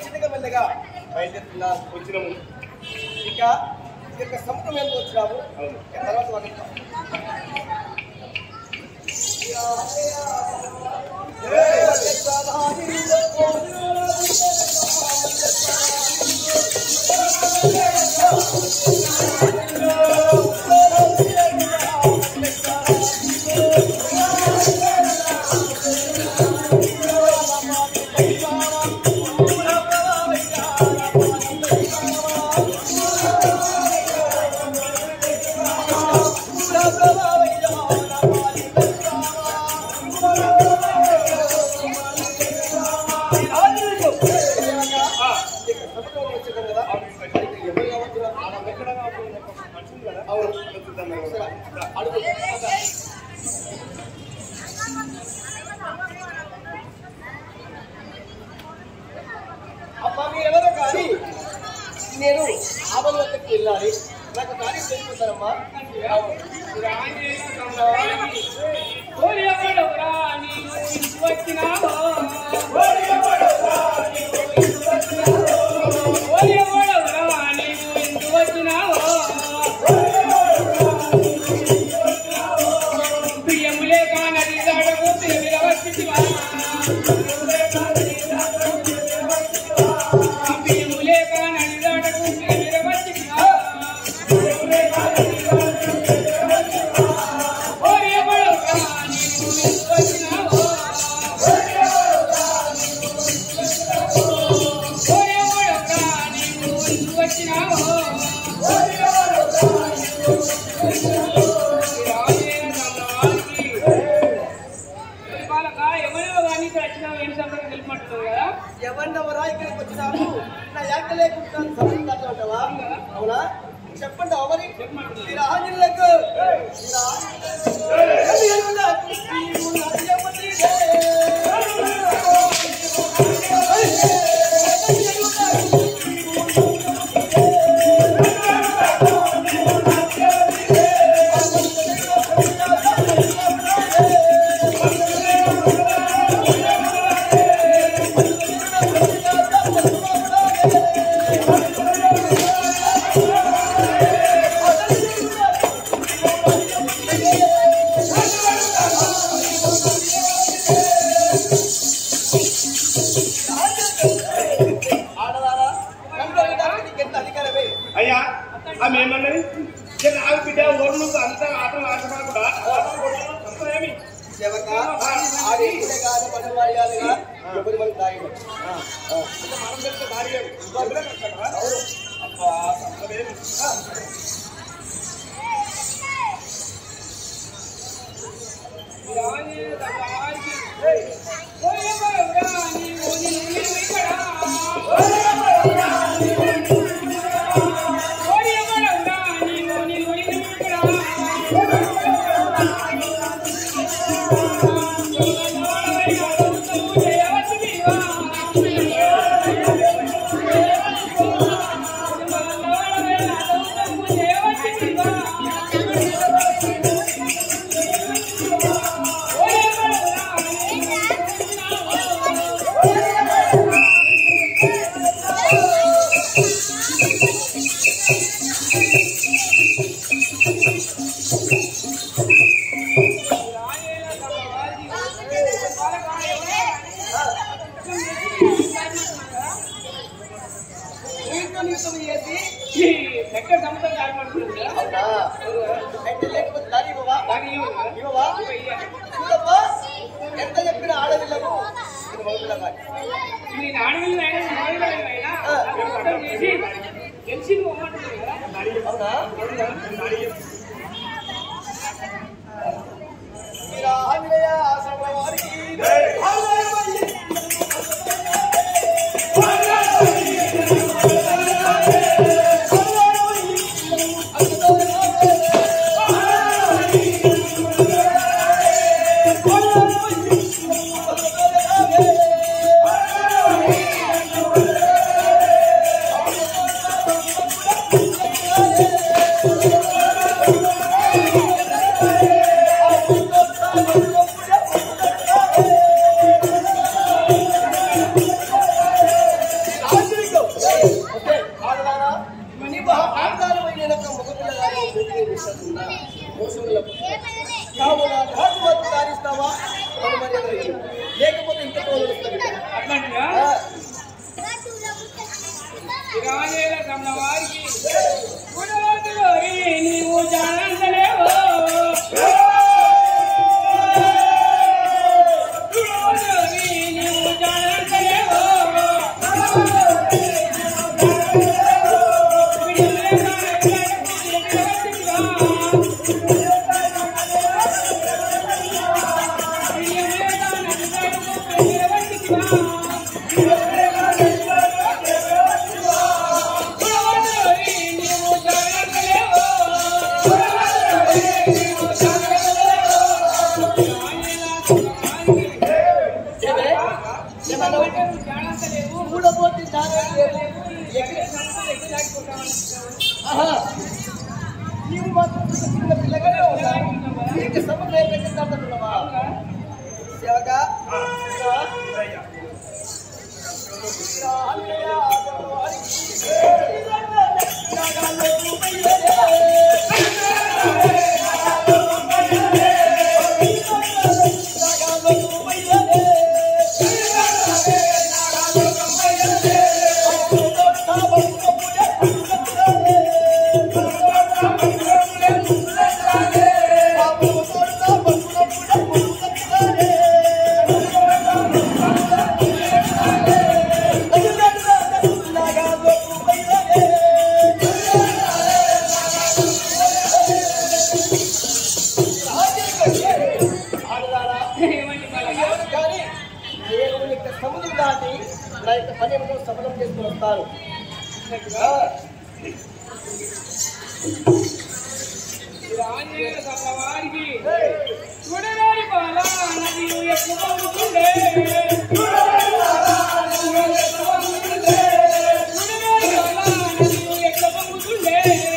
చిన్నగా మెల్లగా బయలుదేరుతున్నా వచ్చినాము ఇక ఈ యొక్క సముద్రం ఎందుకు వచ్చినాము ఇక తర్వాత వదిలిస్తాం. అబ్బా మీరెవరో కానీ నేను ఆపద వద్దకు వెళ్ళాలి నాకు కార్యం చేసుకుంటారమ్మా ఎవరినవరా ఇక్కడికి వచ్చినారు నా యాక లేకుండా సమయం అంటావా అవునా చెప్పండి అవరి మీరు ఆంజనేయులకు ఆడవారా కంటోడానికి నీకు ఎంత అధికారమే అయ్యా ఆమె ఏమన్నది ఇక నాకు బిడ్డ ఊరు అంతా ఆటలు ఆటపడకుండా ఏమి సేవక ఆడి కాదు పట్టువాడిగా ఎవరి మనకి దారి మనం చెప్తే భార్య ఇబ్బందులే కట్టరా? అబ్బా, సంతలేమి. నీతో నీతో చేసి ఈ ఎక్కడ సముద్రం దారిపడుతుంది కదా? అవునా అయితే లేకపోతే దారి ఇవ్వవా దాని ఇవ్వను కదా? ఇవ్వవా చూడమ్మా ఎంత చెప్పిన ఆడపిల్లకు ఇది మగపిల్ల కాదు. ఇది నాడవిల్లు అయినా, మగవిల్లు అయినా, సముద్రం చేసి గెలిచి నువ్వు అమ్మంటున్నావు కదా? అవునా మీరా ఆంజనేయ ఆశ్రమ వారికి ఆ రాజేల కమలవారికి గుణవంతులోని నీవు జానంతలేవో గుణవంతులోని నీవు జానంతలేవో ఏమే? ఏమన్నావు? చూడబోతే చాలా లేదు. ఎక్కడ- ఆహా. నీవు మాత్రం చిన్న పిల్లగానే ఉన్నావు. నీకు సముద్రం ఏం పెట్టేస్తానుకున్నావా? సేవక, ఇదిగో. రామయ్య, నాగాలు బయలుదేరే. కానీ నేను ఇక సముద్రం దాటి నా యొక్క పని ఏమిటో సఫలం చేసుకుని వస్తాను ఆ, వారికి చూడరాని బాల నది ఎక్కువ పొంగుతుండే చూడరాని బాల నది ఎక్కువ పొంగుతుండే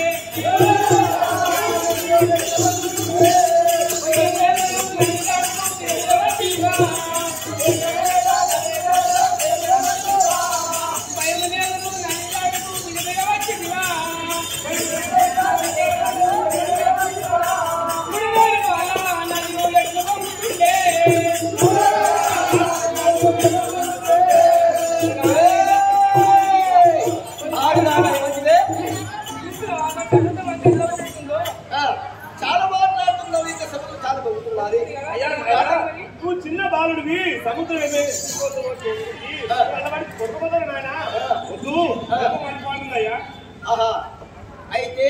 ఆడుదానా ఏమంటిదే? ఆ, చాలా మాట్లాడుతున్నావు ఇక సముద్రం చాలా బాగుతున్నది అయ్యా, నాయనా, నువ్వు చిన్న బాలుడివి సముద్రం ఏమే కొట్టుకోతాడు నాయన వద్దు అనుకుంటుందయ్యా ఆహా అయితే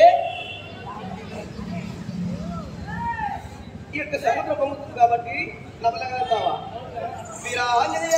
ఈ యొక్క సముద్రం పొంగుతుంది కాబట్టి నమ్మలగలుగుతావా మీరా ఆంజనేయ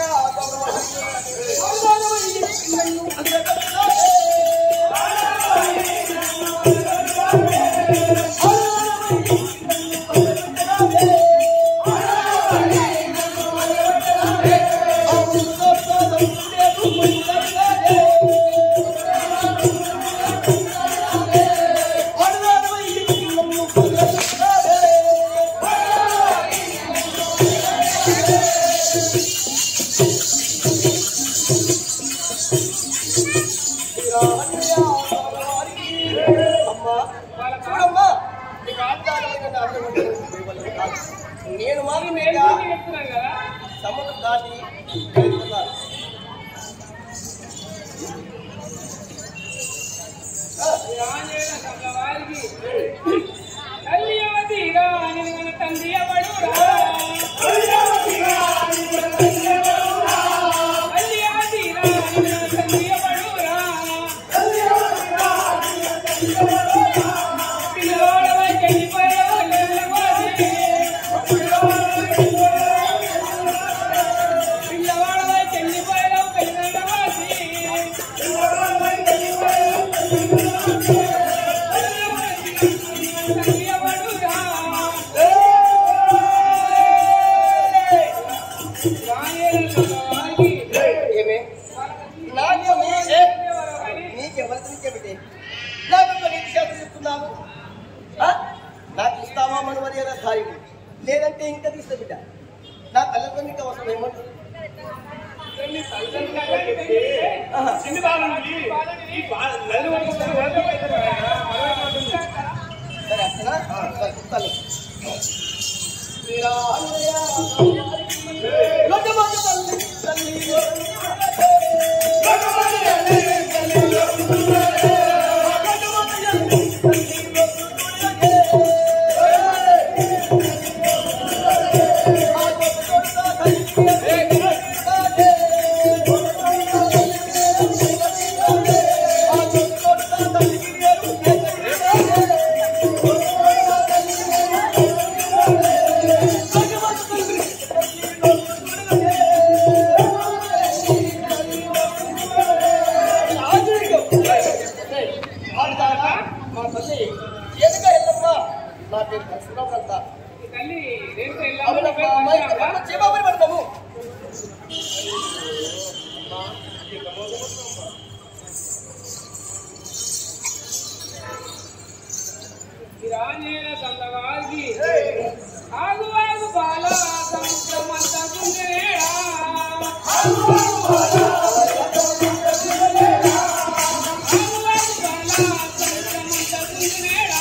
అమ్మా చూడమ్మా నీకు ఆధారమైన నేను మాత్రం ఇక సముద్రం దాటి వెళ్తున్నాను తండ్రి ఎవడురా ఏమే నాకు ఏ నీకెవరికి నీకెమిటి నాకు ఒక నీతి శాస్త్రం చెప్తున్నావు ఆ? నాకు ఇస్తావా మన మర్యాద స్థాయి లేదంటే ఇంకా తీస్తా బిడ్డ నా తల్లితో నీకు అవసరం ఏమంటారు ఆహా. చిన్న బాలుడివి ఈ బా- నల్లి పట్టుకుంటే వరకు అవుతుంది నాయనా. సరే అట్లా సరే, చెప్తాను శ్రీరామయ్య, లోకమాత తల్లి, తల్లి, మా తల్లి ఏదిగా ఎల్లమ్మా నా పేరు పరశురాములంట ఈ తల్లి రేపు అవునమ్మా మా ఇంట్లో చేపబడి పడతాము రాజేన సందవారికి ఆగు ఆగు బాల సముద్రమంత కుందేడా ఆగు ఆగు బాల సముద్రమంత కుందేడా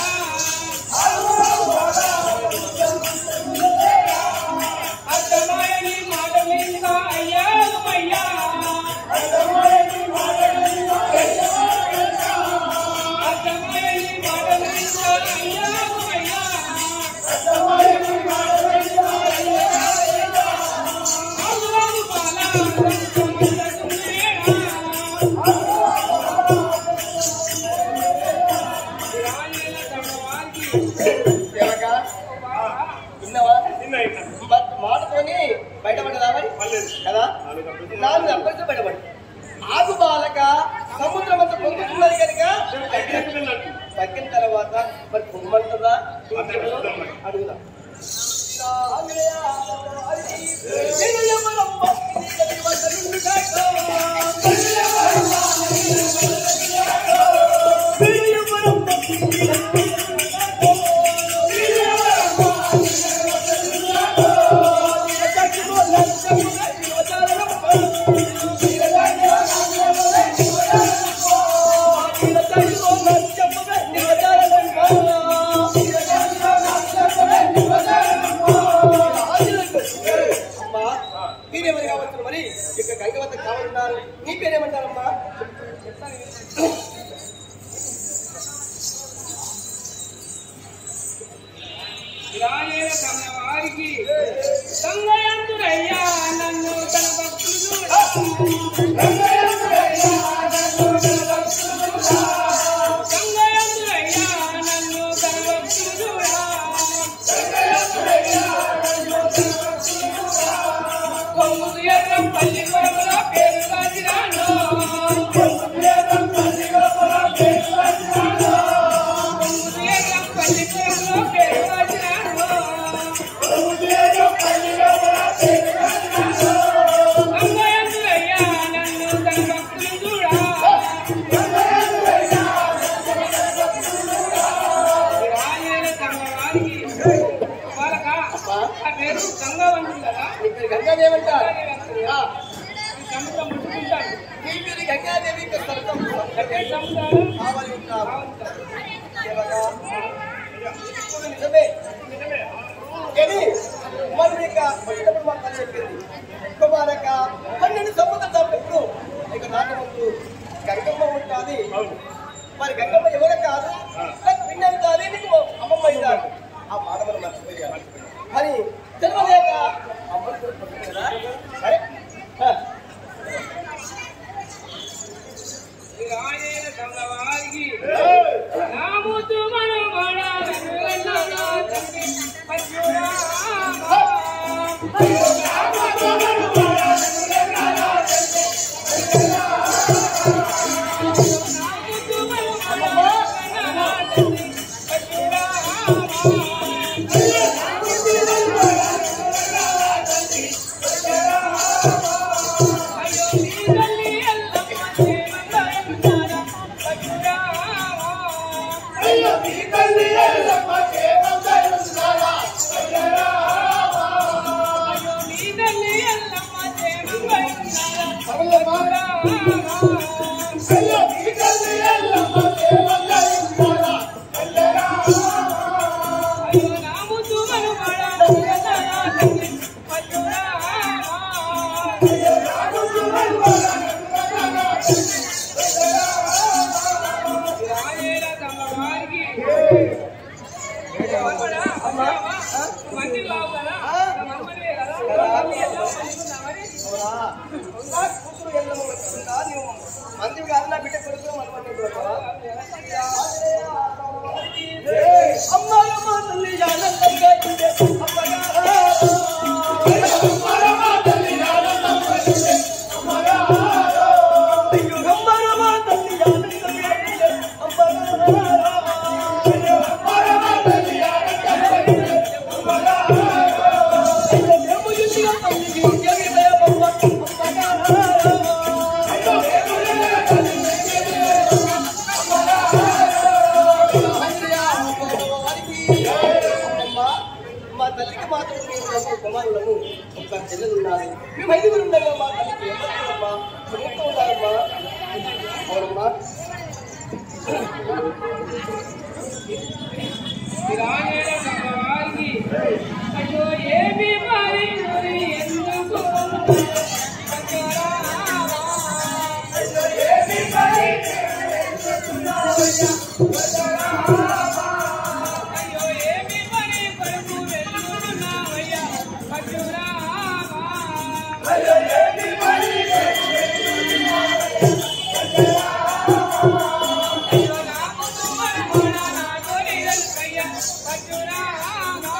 అర్థమాయని మాటలింకా అయ్యామయ్యా అర్థమాయని మాటలింకా అయ్యామయ్యా ఆగు ఆగు బాల సముద్రమంత కుందేడా రాజేన సందవారికి సేవక బాల విన్నావా నిన్న అయినా మా- మాటతోని బయటపడదా మరి పర్లేదు. కదా నాలుగు అప్పటితో బయటపడి ఆగు బాలక సముద్రం అంతా పొందుతున్నది కనుక తగ్గిన తర్వాత మరి పొమ్మంటుందా అడుగుదా అమ్మా మీరేమని కావచ్చు మరి ఇక గంగవత కావాలన్నారు నీ పేరేమంటారమ్మా రాజేన కన్నవారికి సంగయంతుడయ్యా నన్ను తన భక్తులు సంగయంతుడయ్యా నన్ను తన భక్తులు కొమ్ములు ఎర్రం పల్లి కొరముల పేరు కాచినాను కొమ్ములు ఎర్రం పల్లి కొరముల పేరు కాచినాను సంగయంతుడయ్యా నన్ను తన భక్తులు చూడా రాజేన సంగవారికి వాళ్ళక ఆ పేరు గంగావంతుడు కదా నీ పేరు గంగాదేవంటారు ఆ, ఈ సముద్రం ముట్టుకుంటారు నీ పేరు గంగాదేవి ఇక్కడ సరసం అంటే సముద్రాలు కావాలి ఉంటారు బాగుంటారు సేవగా ఇప్పుడు నిజమే కానీ మనం ఇక వచ్చినప్పుడు మాకు అది చెప్పింది కుమారక పన్నెండు సముద్రం తప్పిప్పుడు ఇక నాటి ముందు గంగమ్మ ఉంటుంది మరి గంగమ్మ ఎవరు కాదు నాకు పిన్నది కాదు నీకు అమ్మమ్మ అయినాడు ఆ మాట మనం మర్చిపోయారు మరి తెలియలేక అమ్మని కొడుకుంటున్నారా సరే ఆ, ఈ రాజేన సంగవారికి నాముతు మనమడ వెన్నెలలా తండ్రి పశురా మందిలో కదా మనమనే కదా అవునా? నా కూతురు ఎల్లమ్మ వచ్చిందా? నువ్వు మందివి కాదు నా బిడ్డ కొడుకు మనమంటున్నావా? అమ్మాయమ్మ తల్లి ఆనందంగా ఉండే అమ్మగా. అయ్యో, అమ్మాయమ్మ తల్లి ఆనందంగా ఉండే అమ్మగా. రాజేల సభవారికి అయ్యో ఏమి మరి మరి ఎందుకు అయ్యో ఏమి మరి కొడుకు వెళ్తున్నావయ్యా పట్టురామా అయ్యో నా ముందు మరమణ నా తోడి వెలుకయ్యా పట్టురామా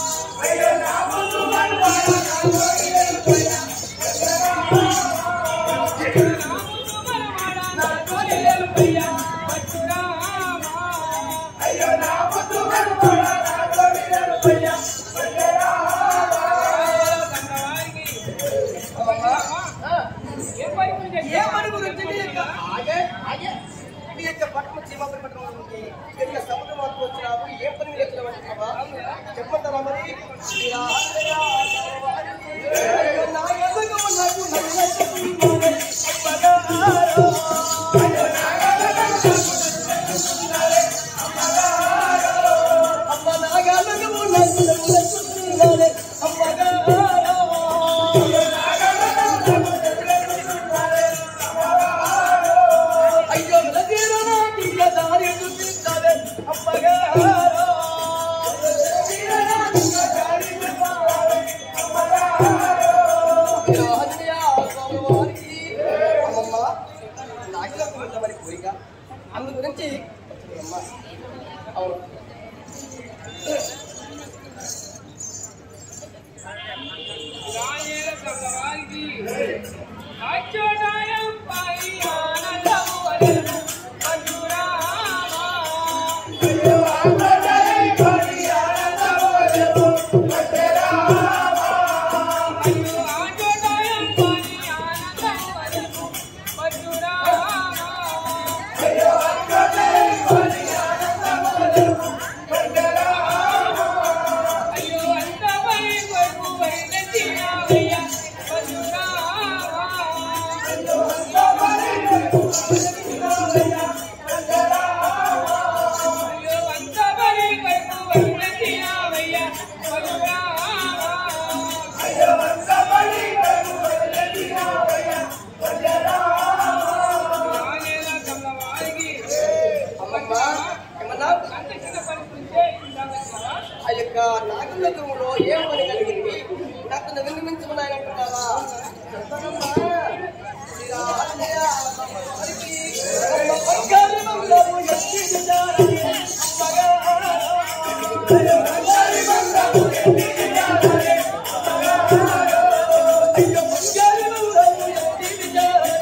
ఏమని గురించి నీ యొక్క ఆగే ఆగే నీ యొక్క పట్టణం చీమాపురి పట్టణం నుంచి ఎట్లా సముద్రం వరకు వచ్చినావు ఏ పని మీద వచ్చినావా చెప్పంటారా మరి ఇలా ఆశ్రయ వారికి నా ఎదుగు నాకు నల్లటి అప్పగారో. అమ్మ నాగలుగు నాకు నల్లటి అప్పగారో. అయ్యో నదీరనా కింద దారి చూపిస్తాడే అప్పగారో అమ్మమ్మ నాకిలో మరి కోరిక అందు గురించి అమ్మ అవును రాయేల సభవారికి అచ్చోడాయం పై ఆనందము వలెను పట్టురామా అయ్యో ఆచోడాయం పై ఆనందము వలెను పట్టురామా అయ్యో అంతపై కొడుకు వైనతినావయ్యా పట్టురామా అయ్యో అంతపై కొడుకు వైనతినావయ్యా పట్టురామా రాయేల సభవారికి అమ్మమ్మ ఏమన్నావు అంత చిన్న పని ఉంటే ఇందాక ఆ యొక్క నాగరికంలో ఏం పని కలిగింది నాకు విన్నవించుకున్నాయంటున్నావా చెప్పనమ్మా. శ్రీరామయ్య వారికి అమ్మ బంగారములో ఎత్తి విచారని అయ్యో బంగారములో ఎత్తి విచారని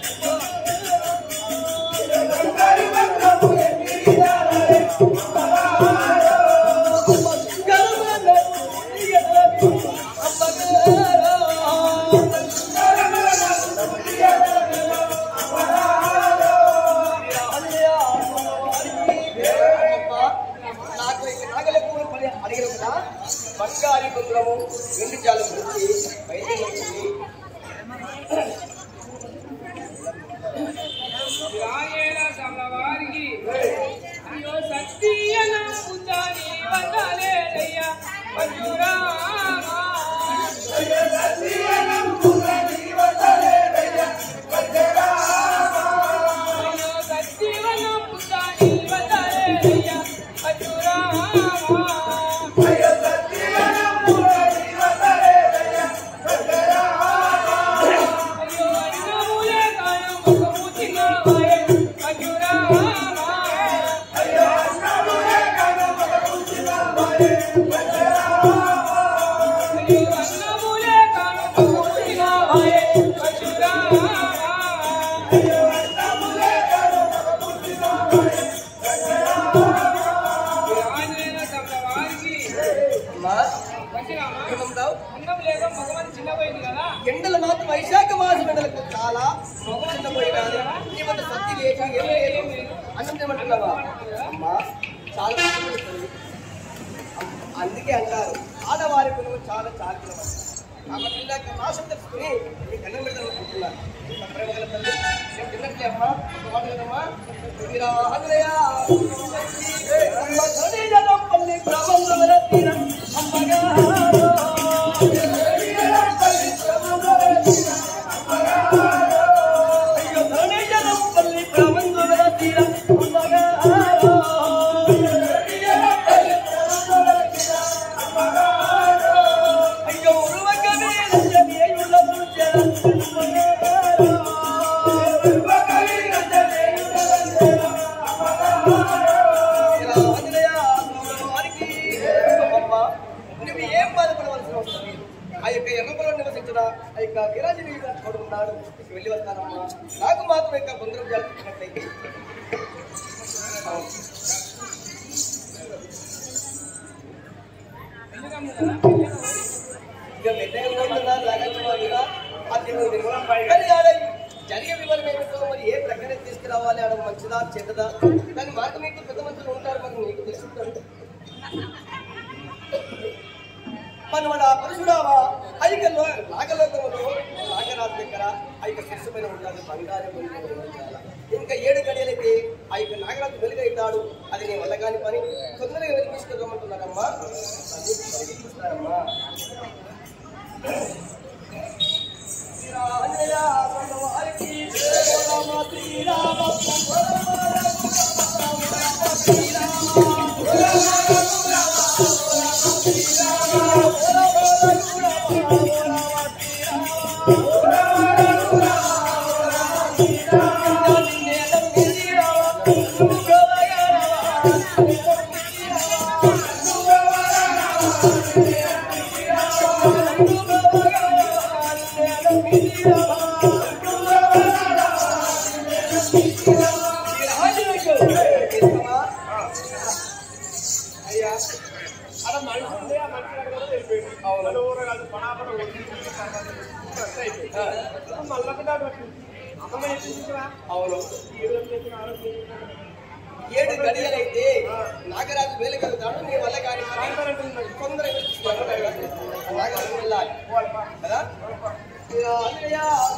బంగారి కుంద్రము వెండి జాలు గురించి బయలుదేరి రాయేల సభవారికి అయ్యో సత్యన పుంజాని వందలేదయ్యా పట్టురామా అయ్యో సత్యవన పుంజాని వందలేదయ్యా పట్టురామా అయ్యో అన్నములే కాను ముఖము చిన్నవాయే పట్టురామా అయ్యో అన్నములే కాను ముఖము చిన్నవాయే పట్టురామా రాజేల సభవారికి అమ్మా వచ్చినామా ఏమంటావు అన్నం లేక మగమని చిన్నపోయింది కదా ఎండల మాత్రం వైశాఖ మాసం ఎండలకు చాలా మొగ చిన్నపోయినాది నీ వద్ద సత్తి లేదు ఏం లేదు అన్నం ఏమంటున్నావా అమ్మా చాలా కష్టపడుతుంది. అమ్మ, అందుకే అంటారు ఆడవారి గుణం చాలా చాలిన కాబట్టి ఇందాక మాసం తెలుసుకుని నీకు అన్నం పెడతాను అనుకుంటున్నాను ప్రేమ గల తల్లి, నేను తిన్న అట్లే అమ్మా ఒక మాట కదమ్మా మీరా ఆంధ్రయ్య అమ్మ ధనిజనం పల్లి ప్రబంధుల తీర అమ్మగారు అయ్యో ధనిజనం పల్లి ప్రబంధుల తీర అమ్మగారు అయ్యో ఉరువకమే రంజని అయ్యుల సుజన నువ్వు ఏం బాధపడవలసిన అవసరం లేదు ఆ యొక్క ఎర్రపొలం నివసించిన ఆ యొక్క విరాజు వీడు ఉన్నాడు వెళ్ళి వస్తానమ్మా నాకు మాత్రం యొక్క బొందరం జరుపుకున్నట్లయితే ఇక మెల్లగా ఉంటుందా జాగ్రత్తగా ఉంటుందా అది నువ్వు నిర్మలం కానీ ఆడ జరిగే వివరం ఏమిటో మరి ఏ ప్రకారం తీసుకురావాలి ఆడ మంచిదా చెడ్డదా దాని మాట మీకు పెద్ద మనుషులు ఉంటారు మరి నీకు తెలుసుకుంటారు మన మన పరశురామ ఐక నాగలోకంలో నాగరాజు దగ్గర ఐక శిరస్సు పైన ఉంటాడు బంగారం చాలా ఇంకా ఏడు గడియలైతే ఆ యొక్క నాగరాజు వెలుగైతాడు అది నీ వల్ల కాని పని తొందరగా వెలిగి తీసుకెళ్ళమంటున్నారమ్మా అది వెలిగిస్తారమ్మా శ్రీరామయ్య స్వామివారికి శ్రీరామ శ్రీరామ అయ్యా అక్కడ మనిషి ఉంది ఆ మనిషి అక్కడ వెళ్ళిపోయింది అవును ఊరు కాదు పడాపడ మళ్ళీ అమ్మ ఎత్తుకుంటున్నా అవును ఈరోజు చేసిన ఆరోగ్యం ఏడు గడియలైతే నాగరాజు వేలుగలుగుతాడు నీ వల్ల కాని పని తొందరగా తీసుకెళ్ళాలి. నాగరాజు వెళ్ళాలి కదా శ్రీరామయ్య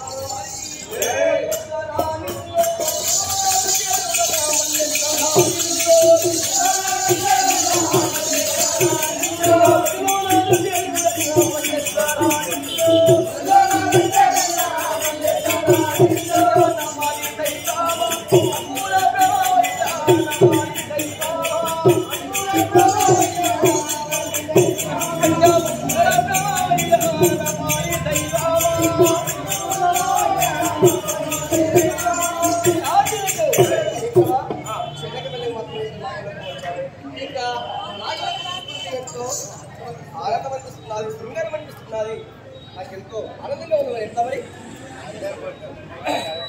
ఇంకా ఎంతో ఆనందం అనిపిస్తున్నది శృంగారం అనిపిస్తున్నది నాకు ఎంతో ఆనందంగా ఉన్నది ఎంత మరి